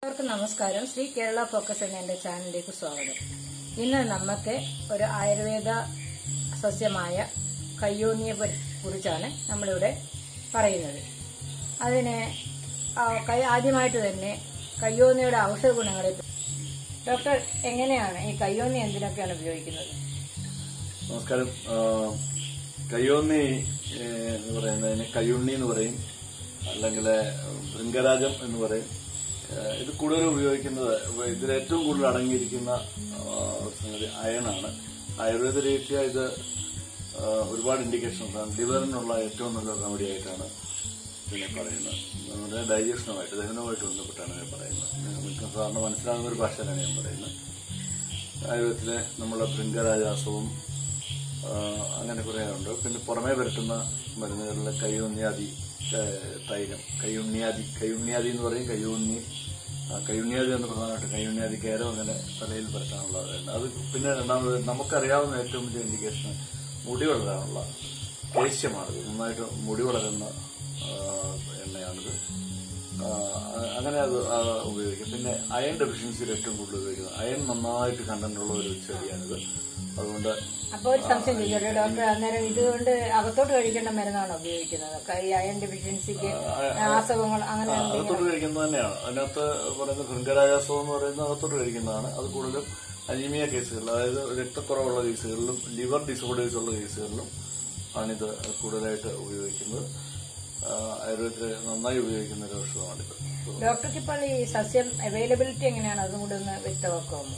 എല്ലാവർക്കും നമസ്കാരം ശ്രീ കേരള ഫോക്കസ് എന്ന എന്റെ ചാനലിലേക്ക് സ്വാഗതം ഇന്ന് നമുക്ക് ഒരു ആയുർവേദ സസ്യമായ കയ്യോന്നിയെ പരി- കുറിച്ചാണ് നമ്മളിവിടെ പറയുന്നത് അതിന് ആ, കൈ- ആദ്യമായിട്ട് തന്നെ കയ്യോന്നിയുടെ ഔഷധ ഗുണങ്ങളെ പറ്റി- ഡോക്ടർ എങ്ങനെയാണ് ഈ കയ്യോന്നി എന്തിനൊക്കെയാണ് ഉപയോഗിക്കുന്നത് നമസ്കാരം ആ, കയ്യോന്നി ഏ, എന്ന് പറയുന്നതിന് കയ്യുണ്ണി എന്ന് പറയും അല്ലെങ്കിൽ ഭൃംഗരാജം എന്ന് പറയും ഏ, ഇത് കൂടുതൽ ഉപയോഗിക്കുന്നത് ഇതിൽ ഏറ്റവും കൂടുതൽ അടങ്ങിയിരിക്കുന്ന ആ, സംഗതി അയണാണ് ആയുർവേദ രീതിയ ഇത് ആ, ഒരുപാട് ഇൻഡിക്കേഷൻസ് ആണ് ലിവറിനുള്ള ഏറ്റവും നല്ല റെമഡി ആയിട്ടാണ് ഇതിനെ പറയുന്നത് നമ്മുടെ ഡൈജഷനുമായിട്ട് ദഹനവുമായിട്ട് ബന്ധപ്പെട്ടാണ് ഞാൻ പറയുന്നത് നമുക്ക് സാറിന് മനസ്സിലാകുന്ന ഒരു ഭാഷയിലാണ് ഞാൻ പറയുന്നത് ആയുർവേദത്തിലെ നമ്മളെ ഭൃംഗരാജാസവും ആ, അങ്ങനെ കുറേ ഉണ്ട് പിന്നെ പുറമേ പുരട്ടുന്ന മരുന്നുകളിൽ കയ്യുണ്ണിയാദി ഏഹ്, തൈലം കയ്യുണ്ണിയാദി കയ്യുണ്ണിയാദി എന്ന് പറയും കയ്യുണ്ണി ആ, കയ്യുണ്ണിയാദി എന്ന് പ്രധാനമായിട്ട് കയ്യുണ്ണിയാദി കയറും അങ്ങനെ തലയിൽ പുരട്ടാനുള്ളതുണ്ട് അത് പിന്നെ രണ്ടാമത് നമുക്കറിയാവുന്ന ഏറ്റവും വലിയ ഇൻഡിക്കേഷൻ മുടി വളരാനുള്ള കേശ്യമാണിത് നന്നായിട്ട് മുടി വളരുന്ന ആ, എണ്ണയാണിത് ആ, അങ്ങനെ അത് ആ, ഉപയോഗിക്കും പിന്നെ അയൺ ഡെഫിഷ്യൻസിയിൽ ഏറ്റവും കൂടുതൽ ഉപയോഗിക്കുന്നത് അയൺ നന്നായിട്ട് കണ്ടന്റുള്ള ഒരു ചെടിയാണിത് അതുകൊണ്ട് അപ്പോൾ ഒരു സംശയം ചോദിച്ചോട്ടെ ഡോക്ടർ അന്നേരം ഇതുകൊണ്ട് അകത്തോട്ട് കഴിക്കേണ്ട മരുന്നാണോ ഉപയോഗിക്കുന്നത് കൈ അയൺ ഡെഫിഷ്യൻസിക്ക് അസുഖങ്ങൾ അങ്ങനെ എന്തെങ്കിലും അകത്തോട്ട് കഴിക്കുന്നത് തന്നെയാണ് അതിനകത്ത് പറയുന്ന ഭൃംഗരാജാസം എന്ന് പറയുന്നത് അകത്തോട്ട് കഴിക്കുന്നതാണ് അത് കൂടുതലും അനീമിയ കേസുകളിൽ അതായത് രക്തക്കുറവുള്ള കേസുകളിലും ലിവർ ഡിസോർഡേഴ്സ് ഉള്ള കേസുകളിലും ആണിത് കൂടുതലായിട്ട് ഉപയോഗിക്കുന്നത് ആ, ആയുർവേദത്തിൽ നന്നായി ഉപയോഗിക്കുന്ന ഒരു ഔഷധമാണിത് ഡോക്ടർക്ക് ഇപ്പോൾ ഈ സസ്യം അവൈലബിലിറ്റി എങ്ങനെയാണ് അതും കൂടെ ഒന്ന് വ്യക്തമാക്കാമോ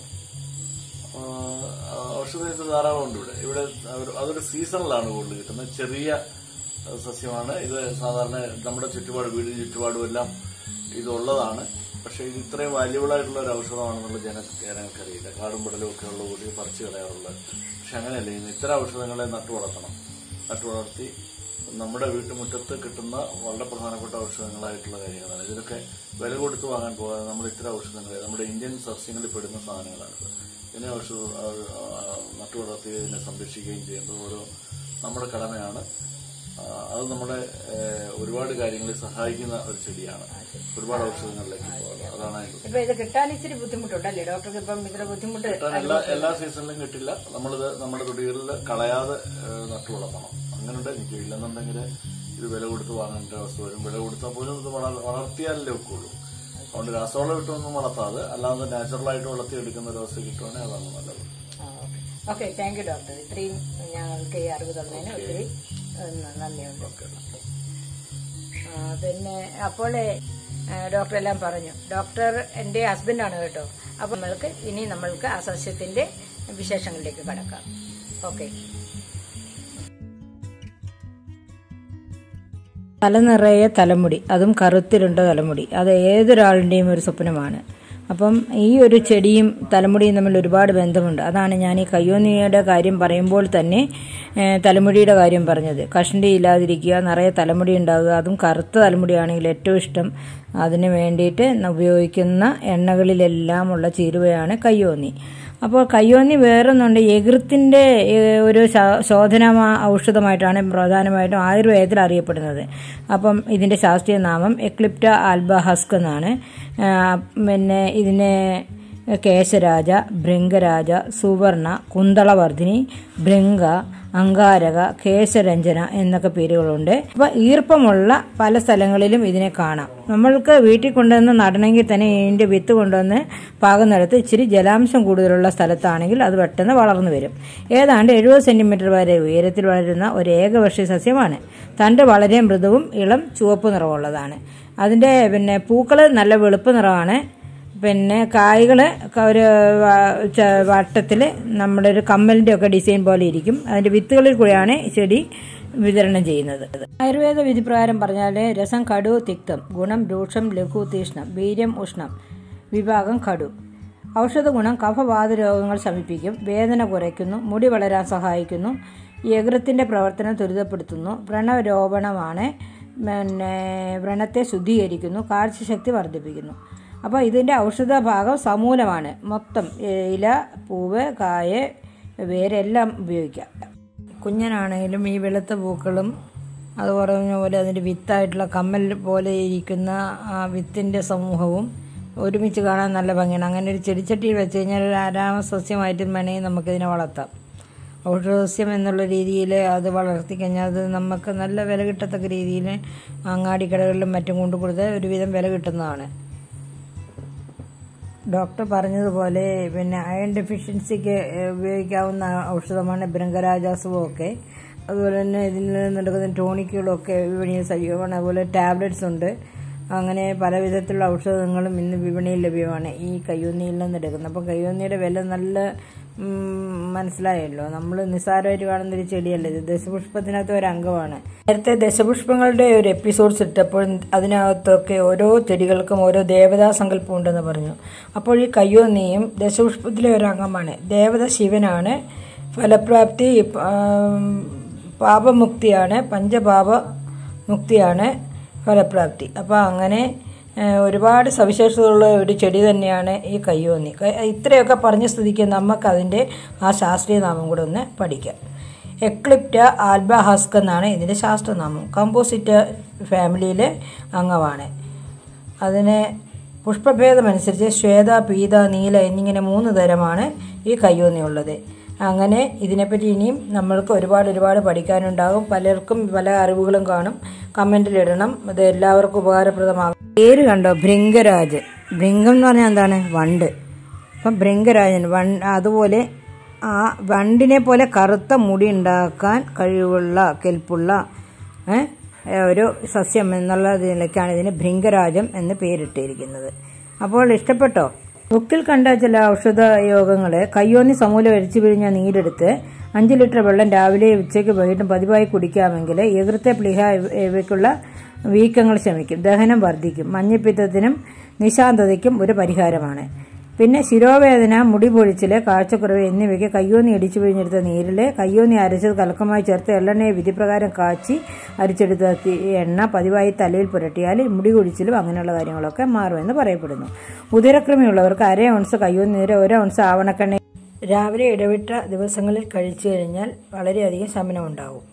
ആ, ഔഷധത്തിൽ ധാരാളം ഉണ്ട് ഇവിടെ ഇവിടെ അവർ- അതൊരു സീസണിലാണ് കൂടുതൽ കിട്ടുന്നത് ചെറിയ ആ, സസ്യമാണ് ഇത് സാധാരണ നമ്മുടെ ചുറ്റുപാട് വീടിന് ചുറ്റുപാടും എല്ലാം ഇതുള്ളതാണ് പക്ഷെ ഇത് ഇത്രയും വാല്യുബിൾ ആയിട്ടുള്ള ഒരു ഔഷധമാണെന്നുള്ള ജന ജനങ്ങൾക്കറിയില്ല കാടും പടലും ഒക്കെ ഉള്ള കൂടി പറിച്ചു കളയാറുള്ളത് പക്ഷെ അങ്ങനെയല്ല ഇന്ന് ഇത്തരം ഔഷധങ്ങളെ നട്ടു വളർത്തണം നട്ടു വളർത്തി നമ്മുടെ വീട്ടുമുറ്റത്ത് കിട്ടുന്ന വളരെ പ്രധാനപ്പെട്ട ഔഷധങ്ങളായിട്ടുള്ള കാര്യങ്ങളാണ് ഇതിലൊക്കെ വില കൊടുത്ത് വാങ്ങാൻ പോകാതെ നമ്മൾ ഇത്തരം ഔഷധങ്ങളെ നമ്മുടെ ഇന്ത്യൻ സസ്യങ്ങളിൽ പെടുന്ന സാധനങ്ങളാണിത് ഇതിനെ ഔഷധ നട്ടു വളർത്തി ഇതിനെ സംരക്ഷിക്കുകയും ചെയ്യുന്നത് ഓരോ നമ്മുടെ കടമയാണ് ആ, അത് നമ്മുടെ ഏഹ്, ഒരുപാട് കാര്യങ്ങളിൽ സഹായിക്കുന്ന ഒരു ചെടിയാണ് ഒരുപാട് ഔഷധങ്ങളിലേക്ക് പോകുന്നത് അതാണ് അതിന്റെ ഇപ്പൊ ഇത് കിട്ടാൻ ഇച്ചിരി ബുദ്ധിമുട്ടുണ്ടല്ലേ ഡോക്ടർക്ക് ഇപ്പം ഇത്ര ബുദ്ധിമുട്ട് കിട്ടാൻ എല്ലാ എല്ലാ സീസണിലും കിട്ടില്ല നമ്മളിത് നമ്മുടെ തൊടികളിൽ കളയാതെ ഏഹ്, നട്ടു വളർത്തണം അങ്ങനെയുണ്ട് എനിക്ക് ഇല്ലെന്നുണ്ടെങ്കിൽ ഇത് വില കൊടുത്ത് വാങ്ങേണ്ട അവസ്ഥ വരും വില കൊടുത്താൽ പോലും ഇത് വളർ- വളർത്തിയാലല്ലേ ഒക്കുള്ളൂ അതുകൊണ്ട് രാസവളം ഇട്ടൊന്നും വളർത്താതെ അല്ലാതെ നാച്ചുറലായിട്ട് വളർത്തിയെടുക്കുന്ന ഒരു അവസ്ഥ കിട്ടുവാണെങ്കിൽ അതാണ് നല്ലത് ഓക്കെ താങ്ക് യു ഡോക്ടർ ഇത്രയും ഞങ്ങൾക്ക് ഈ അറിവ് തന്നതിന് ഒത്തിരി ഉം, നന്ദിയുണ്ട് ആ, പിന്നെ അപ്പോൾ ഡോക്ടർ എല്ലാം പറഞ്ഞു ഡോക്ടർ എന്റെ ഹസ്ബൻഡാണ് കേട്ടോ അപ്പൊ നമ്മൾക്ക് ഇനി നമ്മൾക്ക് ആ സസ്യത്തിന്റെ വിശേഷങ്ങളിലേക്ക് കടക്കാം ഓക്കെ തല നിറയെ തലമുടി അതും കറുത്തിരുണ്ട തലമുടി അത് ഏതൊരാളിൻ്റെയും ഒരു സ്വപ്നമാണ് അപ്പം ഈ ഒരു ചെടിയും തലമുടിയും തമ്മിൽ ഒരുപാട് ബന്ധമുണ്ട് അതാണ് ഞാൻ ഈ കയ്യോന്നിയുടെ കാര്യം പറയുമ്പോൾ തന്നെ ഏഹ്, തലമുടിയുടെ കാര്യം പറഞ്ഞത് കഷണ്ടി ഇല്ലാതിരിക്കുക നിറയെ തലമുടി ഉണ്ടാകുക അതും കറുത്ത തലമുടിയാണെങ്കിൽ ഏറ്റവും ഇഷ്ടം അതിന് വേണ്ടിയിട്ട് ഉപയോഗിക്കുന്ന എണ്ണകളിലെല്ലാമുള്ള ചേരുവയാണ് കയ്യോന്നി അപ്പോൾ കയ്യോന്നി വേറൊന്നുണ്ട് എകൃത്തിൻ്റെ ഒരു ശ- ശോധന ഔഷധമായിട്ടാണ് പ്രധാനമായിട്ടും ആയുർവേദത്തിൽ അറിയപ്പെടുന്നത് അപ്പം ഇതിൻ്റെ ശാസ്ത്രീയ നാമം എക്ലിപ്റ്റ ആൽബ ഹസ്ക് എന്നാണ് ആ, പിന്നെ ഇതിനെ കേശരാജ ഭൃംഗരാജ സുവർണ കുന്തളവർദ്ധിനി ഭൃംഗ അങ്കാരക കേശരഞ്ജന എന്നൊക്കെ പേരുകളുണ്ട് അപ്പൊ ഈർപ്പമുള്ള പല സ്ഥലങ്ങളിലും ഇതിനെ കാണാം നമ്മൾക്ക് വീട്ടിൽ കൊണ്ടുവന്ന് നടണമെങ്കിൽ തന്നെ ഇതിന്റെ വിത്ത് കൊണ്ടുവന്ന് പാകം നടത്ത് ഇച്ചിരി ജലാംശം കൂടുതലുള്ള സ്ഥലത്താണെങ്കിൽ അത് പെട്ടെന്ന് വളർന്നു വരും ഏതാണ്ട് എഴുപത് സെന്റിമീറ്റർ വരെ ഉയരത്തിൽ വളരുന്ന ഒരു ഏകവർഷീയ സസ്യമാണ് തണ്ട് വളരെ മൃദുവും ഇളം ചുവപ്പ് നിറമുള്ളതാണ് അതിന്റെ പിന്നെ പൂക്കള് നല്ല വെളുപ്പ് നിറമാണ് പിന്നെ കായ്കൾ ഒരു വട്ടത്തിൽ നമ്മുടെ ഒരു കമ്മലിന്റെ ഒക്കെ ഡിസൈൻ പോലെ ഇരിക്കും അതിന്റെ വിത്തുകളിൽ കൂടെയാണ് ഈ ചെടി വിതരണം ചെയ്യുന്നത് ആയുർവേദ വിധിപ്രകാരം പറഞ്ഞാൽ രസം കടു തിക്തം ഗുണം രൂക്ഷം ലഘു തീഷ്ണം വീര്യം ഉഷ്ണം വിഭാഗം കടു ഔഷധ ഗുണം കഫവാത രോഗങ്ങൾ ശമിപ്പിക്കും വേദന കുറയ്ക്കുന്നു മുടി വളരാൻ സഹായിക്കുന്നു യകൃത്തിന്റെ പ്രവർത്തനം ത്വരിതപ്പെടുത്തുന്നു വ്രണരോപണമാണ് പിന്നെ വ്രണത്തെ ശുദ്ധീകരിക്കുന്നു കാഴ്ചശക്തി വർദ്ധിപ്പിക്കുന്നു അപ്പോൾ ഇതിൻ്റെ ഔഷധ ഭാഗം സമൂലമാണ് മൊത്തം ഏ, ഇല പൂവ് കായ വേരെല്ലാം ഉപയോഗിക്കാം കുഞ്ഞനാണെങ്കിലും ഈ വെളുത്ത പൂക്കളും അത് പറഞ്ഞ പോലെ അതിൻ്റെ വിത്തായിട്ടുള്ള കമ്മൽ പോലെ ഇരിക്കുന്ന ആ വിത്തിൻ്റെ സമൂഹവും ഒരുമിച്ച് കാണാൻ നല്ല ഭംഗിയാണ് അങ്ങനെ ഒരു ചെടിച്ചട്ടിയിൽ വെച്ച് കഴിഞ്ഞാൽ ഒരു ആരാമ സസ്യമായിട്ടും വേണമെങ്കിൽ നമുക്കിതിനെ വളർത്താം ഔഷധസസ്യം എന്നുള്ള രീതിയിൽ അത് വളർത്തി കഴിഞ്ഞാൽ അത് നമുക്ക് നല്ല വില കിട്ടത്തക്ക രീതിയിൽ അങ്ങാടിക്കടകളിലും മറ്റും കൊണ്ടു കൊടുത്താൽ ഒരുവിധം വില കിട്ടുന്നതാണ് ഡോക്ടർ പറഞ്ഞതുപോലെ പിന്നെ അയൺ ഡെഫിഷ്യൻസിക്ക് ഉപയോഗിക്കാവുന്ന ഔഷധമാണ് ബൃങ്കരാജാസുവും ഒക്കെ അതുപോലെ തന്നെ ഇതിൽ നിന്നെടുക്കുന്ന ടോണിക്കുകളും ഒക്കെ വിപണിയിൽ സജീവമാണ് അതുപോലെ ടാബ്ലറ്റ്സ് ഉണ്ട് അങ്ങനെ പല വിധത്തിലുള്ള ഔഷധങ്ങളും ഇന്ന് വിപണിയിൽ ലഭ്യമാണ് ഈ കയ്യൊന്നിയിൽ നിന്ന് എടുക്കുന്നത് അപ്പോൾ കയ്യൊന്നിയുടെ വില നല്ല ഉം, മനസ്സിലായല്ലോ നമ്മൾ നിസ്സാരമായിട്ട് കാണുന്ന ഒരു ചെടിയല്ല ഇത് ദശപുഷ്പത്തിനകത്ത് ഒരു അംഗമാണ് നേരത്തെ ദശപുഷ്പങ്ങളുടെ ഒരു എപ്പിസോഡ്സ് ഇട്ടപ്പോൾ അതിനകത്തൊക്കെ ഓരോ ചെടികൾക്കും ഓരോ ദേവതാ സങ്കല്പം ഉണ്ടെന്ന് പറഞ്ഞു അപ്പോൾ ഈ കയ്യോന്നിയും ദശപുഷ്പത്തിലെ ഒരു അംഗമാണ് ദേവത ശിവനാണ് ഫലപ്രാപ്തി ആം, പാപമുക്തിയാണ് പഞ്ചപാപ മുക്തിയാണ് ഫലപ്രാപ്തി അപ്പോൾ അങ്ങനെ ആ, ഒരുപാട് സവിശേഷതകളുള്ള ഒരു ചെടി തന്നെയാണ് ഈ കയ്യോന്നി ക- ഇത്രയൊക്കെ പറഞ്ഞ സ്ഥിതിക്ക് നമുക്കതിൻ്റെ ആ ശാസ്ത്രീയ നാമം കൂടെ ഒന്ന് പഠിക്കാം എക്ലിപ്റ്റ ആൽബ ഹസ്ക് എന്നാണ് ഇതിൻ്റെ ശാസ്ത്രനാമം കമ്പോസിറ്റ് ഫാമിലിയിലെ അംഗമാണ് അതിന് പുഷ്പഭേദമനുസരിച്ച് ശ്വേത പീത നീല എന്നിങ്ങനെ മൂന്ന് തരമാണ് ഈ കയ്യോന്നി ഉള്ളത് അങ്ങനെ ഇതിനെപ്പറ്റി ഇനിയും നമ്മൾക്ക് ഒരുപാട് ഒരുപാട് പഠിക്കാനുണ്ടാകും പലർക്കും പല അറിവുകളും കാണും കമൻറ്റിലിടണം ഇത് എല്ലാവർക്കും ഉപകാരപ്രദമാകും പേര് കണ്ടോ ഭൃംഗരാജ് ഭൃംഗം എന്ന് പറഞ്ഞാൽ എന്താണ് വണ്ട് അപ്പം ഭൃംഗരാജൻ വൺ അതുപോലെ ആ വണ്ടിനെ പോലെ കറുത്ത മുടി ഉണ്ടാക്കാൻ കഴിവുള്ള കെൽപ്പുള്ള ഏ, ഒരു സസ്യം എന്നുള്ള നിലയ്ക്കാണ് ഇതിന് ഭൃംഗരാജം എന്ന് പേരിട്ടിരിക്കുന്നത് അപ്പോൾ ഇഷ്ടപ്പെട്ടോ ബുക്കിൽ കണ്ട ചില ഔഷധ യോഗങ്ങള് കയ്യോന്നി സമൂലം അരിച്ചു പിഴിഞ്ഞ നീരെടുത്ത് അഞ്ച് ലിറ്റർ വെള്ളം രാവിലെ ഉച്ചയ്ക്ക് വൈകിട്ടും പതിവായി കുടിക്കാമെങ്കിൽ എകൃത്തെ പ്ലിഹ ഇവ- ഇവയ്ക്കുള്ള വീക്കങ്ങൾ ശമിക്കും ദഹനം വർദ്ധിക്കും മഞ്ഞപ്പിത്തത്തിനും നിശാന്തതയ്ക്കും ഒരു പരിഹാരമാണ് പിന്നെ ശിരോവേദന മുടി പൊഴിച്ചില് കാഴ്ചക്കുറവ് എന്നിവയ്ക്ക് കയ്യോന്നി ഇടിച്ചു പിഴിഞ്ഞെടുത്ത നീരിൽ കയ്യോന്നി അരച്ചത് കലക്കമായി ചേർത്ത് എള്ളെണ്ണയെ വിധിപ്രകാരം കാച്ചി അരിച്ചെടുത്ത തി- എണ്ണ പതിവായി തലയിൽ പുരട്ടിയാൽ മുടി കൊഴിച്ചിലും അങ്ങനെയുള്ള കാര്യങ്ങളൊക്കെ മാറുമെന്ന് പറയപ്പെടുന്നു ഉദരക്രമിയുള്ളവർക്ക് അര ഔൺസ് കയ്യോന്നി നീര് ഒരു ഔൺസ് ആവണക്കെണ്ണ രാവിലെ ഇടവിട്ട ദിവസങ്ങളിൽ കഴിച്ചു കഴിഞ്ഞാൽ വളരെയധികം ശമനം ഉണ്ടാവും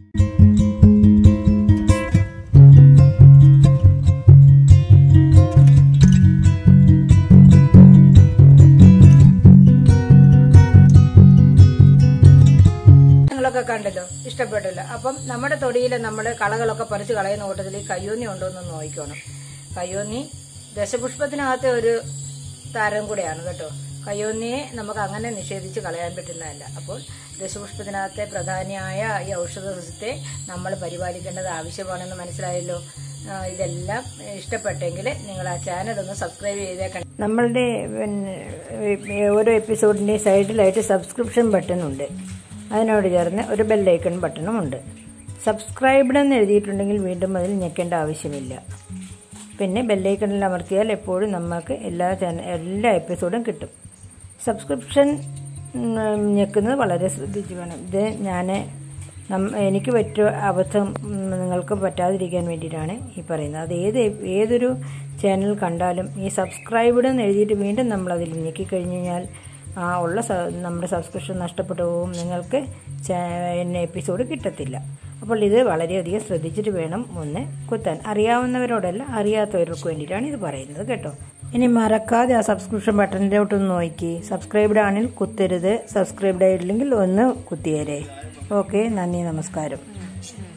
നിങ്ങളൊക്കെ കണ്ടല്ലോ ഇഷ്ടപ്പെട്ടല്ലോ അപ്പം നമ്മുടെ തൊടിയിൽ നമ്മൾ കളകളൊക്കെ പറിച്ച് കളയുന്ന കൂട്ടത്തിൽ ഈ കയ്യോന്നി ഉണ്ടോ എന്ന് നോക്കണം കയ്യോന്നി ദശപുഷ്പത്തിനകത്തെ ഒരു താരം കൂടെയാണ് കേട്ടോ കയ്യോന്നിയെ നമുക്ക് അങ്ങനെ നിഷേധിച്ച് കളയാൻ പറ്റുന്നതല്ല അപ്പോൾ ദശപുഷ്പത്തിനകത്തെ പ്രധാനിയായ ഈ ഔഷധ സസ്യത്തെ നമ്മൾ പരിപാലിക്കേണ്ടത് ആവശ്യമാണെന്ന് മനസ്സിലായല്ലോ ആ, ഇതെല്ലാം ഇഷ്ടപ്പെട്ടെങ്കിൽ നിങ്ങൾ ആ ചാനൽ ഒന്ന് സബ്സ്ക്രൈബ് ചെയ്തേക്കണം നമ്മളുടെ പിന്നെ ഓരോ എപ്പിസോഡിന്റെ സൈഡിലായിട്ട് സബ്സ്ക്രിപ്ഷൻ ബട്ടൺ ഉണ്ട് അതിനോട് ചേർന്ന് ഒരു ബെല്ലൈക്കൺ ബട്ടണും ഉണ്ട് സബ്സ്ക്രൈബ്ഡ് എന്ന് എഴുതിയിട്ടുണ്ടെങ്കിൽ വീണ്ടും അതിൽ ഞെക്കേണ്ട ആവശ്യമില്ല പിന്നെ ബെല്ലൈക്കണിൽ അമർത്തിയാൽ എപ്പോഴും നമുക്ക് എല്ലാ ചാനൽ എല്ലാ എപ്പിസോഡും കിട്ടും സബ്സ്ക്രിപ്ഷൻ ഉം, ഞെക്കുന്നത് വളരെ ശ്രദ്ധിച്ച് വേണം ഇത് ഞാൻ എനിക്ക് പറ്റിയ അബദ്ധം ഉം, നിങ്ങൾക്ക് പറ്റാതിരിക്കാൻ വേണ്ടിയിട്ടാണ് ഈ പറയുന്നത് അത് ഏത് ഏതൊരു ചാനൽ കണ്ടാലും ഈ സബ്സ്ക്രൈബ്ഡ് എന്ന് എഴുതിയിട്ട് വീണ്ടും നമ്മൾ അതിൽ ഞെക്കിക്കഴിഞ്ഞ് കഴിഞ്ഞാൽ ആ ഉള്ള സ- നമ്മുടെ സബ്സ്ക്രിപ്ഷൻ നഷ്ടപ്പെട്ടു പോകും നിങ്ങൾക്ക് ചാ- എപ്പിസോഡ് കിട്ടത്തില്ല അപ്പോൾ ഇത് വളരെയധികം ശ്രദ്ധിച്ചിട്ട് വേണം ഒന്ന് കുത്താൻ അറിയാവുന്നവരോടല്ല അറിയാത്തവർക്ക് വേണ്ടിയിട്ടാണ് ഇത് പറയുന്നത് കേട്ടോ ഇനി മറക്കാതെ ആ സബ്സ്ക്രിപ്ഷൻ ബട്ടണിലോട്ടൊന്ന് നോക്കി സബ്സ്ക്രൈബ്ഡ് ആണെങ്കിൽ കുത്തരുത് സബ്സ്ക്രൈബ്ഡ് ആയിട്ടില്ലെങ്കിൽ ഒന്ന് കുത്തിയേരെ ഓക്കെ നന്ദി നമസ്കാരം